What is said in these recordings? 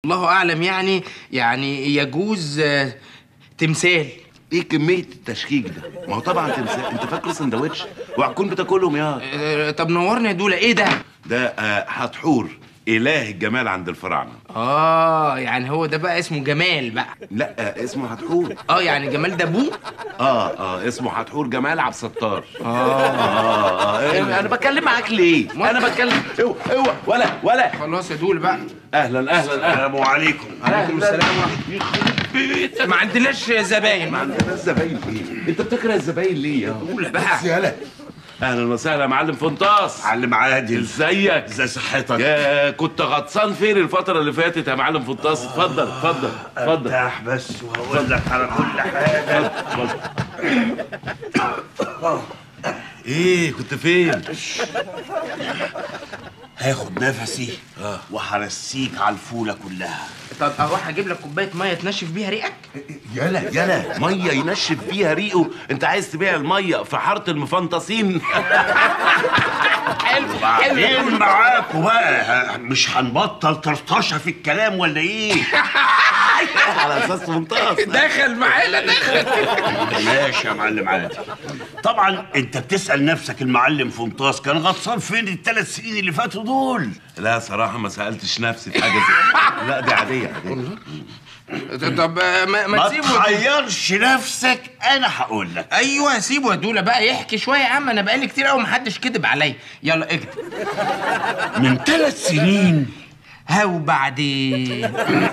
الله اعلم يعني يعني يجوز آه، تمثال ايه كميه التشكيك ده ما هو طبعا تمثال انت فاكره سندوتش وهتكون بتاكلهم يا آه، طب نورنا يا دولا ايه ده ده آه، حتحور اله الجمال عند الفراعنه اه يعني هو ده بقى اسمه جمال بقى لا آه، اسمه حتحور اه يعني جمال ده ابوه اه اه اسمه حتحور جمال عبد الستار اه اه, آه. انا بتكلم معاك ليه انا بتكلم اوعى اوعى ولا ولا خلاص يا دولا بقى اهلا اهلا اهلا السلام عليكم عليكم السلام ورحمه ما عندناش زباين ما عندناش ده الزباين ليه انت بتكره الزباين ليه يا دولا بقى يالا اهلا وسهلا يا معلم فنطاس معلم عادل ازيك ازاي صحتك يا كنت غطسان فين الفترة اللي فاتت يا معلم فنطاس اتفضل اتفضل اتفضل ارتاح بس وهقول لك على كل حاجه اتفضل ايه كنت فين؟ هاخد نفسي وهرسيك على الفوله كلها طب اروح اجيب لك كوبايه ميه تنشف بيها ريقك يالا يالا ميه ينشف بيها ريقه انت عايز تبيع الميه في حاره المفنطسين حلو ايه معاكوا بقى مش هنبطل طرطشه في الكلام ولا ايه على اساس فنطاس دخل معانا دخل ماشي يا معلم عادل طبعا انت بتسال نفسك المعلم فنطاس كان غطسان فين الثلاث سنين اللي فاتوا دول لا صراحه ما سالتش نفسي في حاجه زي لا دي عاديه عاديه طب آه، ما, ما ما تسيبه تحيرش نفسك انا هقول لك ايوه سيبه يا دولا بقى يحكي شويه يا عم انا بقالي كتير قوي محدش كدب عليا يلا اكتب من ثلاث سنين ها وبعدين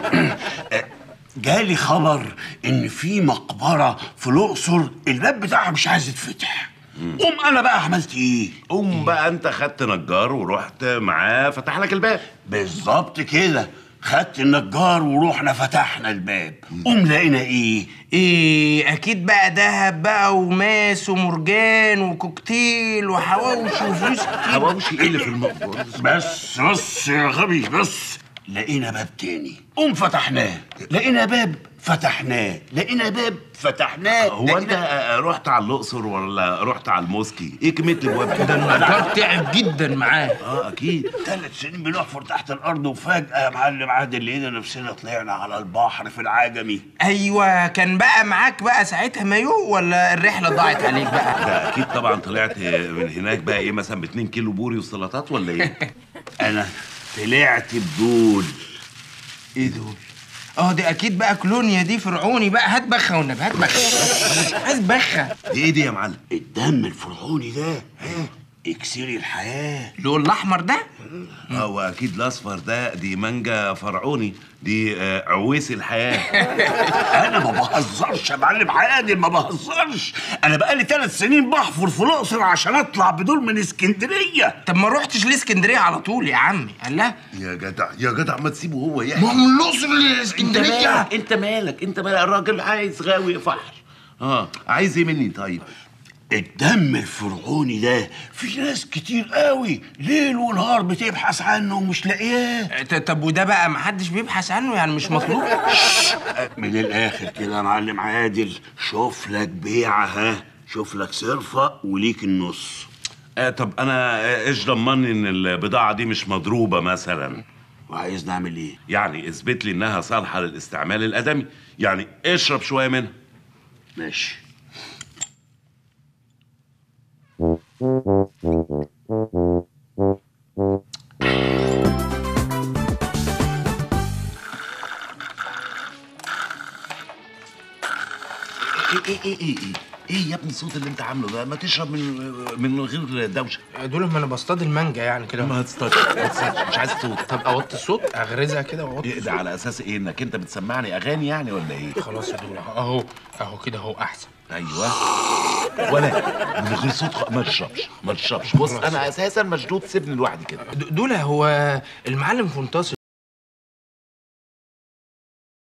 جالي خبر ان في مقبره في الاقصر الباب بتاعها مش عايز يتفتح قوم انا بقى عملت ايه قوم بقى انت خدت نجار ورحت معاه فتح لك الباب بالظبط كده خدت النجار ورحنا فتحنا الباب قوم لقينا ايه ايه اكيد بقى دهب بقى وماس ومرجان وكوكتيل وحواوشي وفلوس كتير حواوشي ايه اللي في المقبره بس بس يا غبي بس لقينا باب تاني قوم فتحناه لقينا باب فتحناه لقينا باب فتحناه هو انت لقينا- رحت على الاقصر ولا رحت على الموسكي ايه كميه الابواب ده كده النجار تعب جدا معاه اه اكيد ثلاث سنين بنحفر تحت الارض وفجاه يا معلم عادل لقينا نفسنا طلعنا على البحر في العجمي ايوه كان بقى معاك بقى ساعتها مايو ولا الرحله ضاعت عليك بقى ده اكيد طبعا طلعت من هناك بقى ايه مثلا ب 2 كيلو بوري وسلطات ولا ايه انا طلعت بدول ايه دول اه دي اكيد بقى كلونيا دي فرعوني بقى هات بخه والنبي هات بخه هات بخه دي ايه دي يا معلم الدم الفرعوني ده اكسير الحياه اللون الاحمر ده اه واكيد الاصفر ده دي مانجا فرعوني دي آه عويس الحياه انا ما بهزرش يا معلم عادل ما بهزرش انا بقالي ثلاث سنين بحفر في الاقصر عشان اطلع بدول من اسكندريه طب ما روحتش ليه اسكندريه على طول يا عمي قال لها يا جدع يا جدع ما تسيبه هو يحكي ما هو من الاقصر انت لاسكندريه مالك انت مالك انت مالك الراجل عايز غاوي فحر اه عايز ايه مني طيب الدم الفرعوني ده في ناس كتير قوي ليل ونهار بتبحث عنه ومش لاقياه ط- طب وده بقى ما حدش بيبحث عنه يعني مش مطلوب من الاخر كده يا معلم عادل شوف لك بيعه ها شوف لك صرفه وليك النص آه طب انا آه، ايش ضمني ان البضاعه دي مش مضروبه مثلا وعايز نعمل ايه يعني اثبت لي انها صالحه للاستعمال الادمي يعني اشرب شويه منها ماشي ايه ايه ايه ايه ايه ايه يا ابني الصوت اللي انت عامله ده ما تشرب من من غير دوشه دول ما انا بصطاد المانجا يعني كده ما هتستطيع ما هتستطيع. مش عايز صوت طب اوطي الصوت اغرزها كده واوطي إيه ده على اساس ايه انك انت بتسمعني اغاني يعني ولا ايه خلاص يا دول اهو اهو كده اهو احسن ايوه ولا من غير صوت خ- ما تشربش ما تشربش بص انا اساسا مشدود سيبني لوحدي كده د- دول هو المعلم فنطاس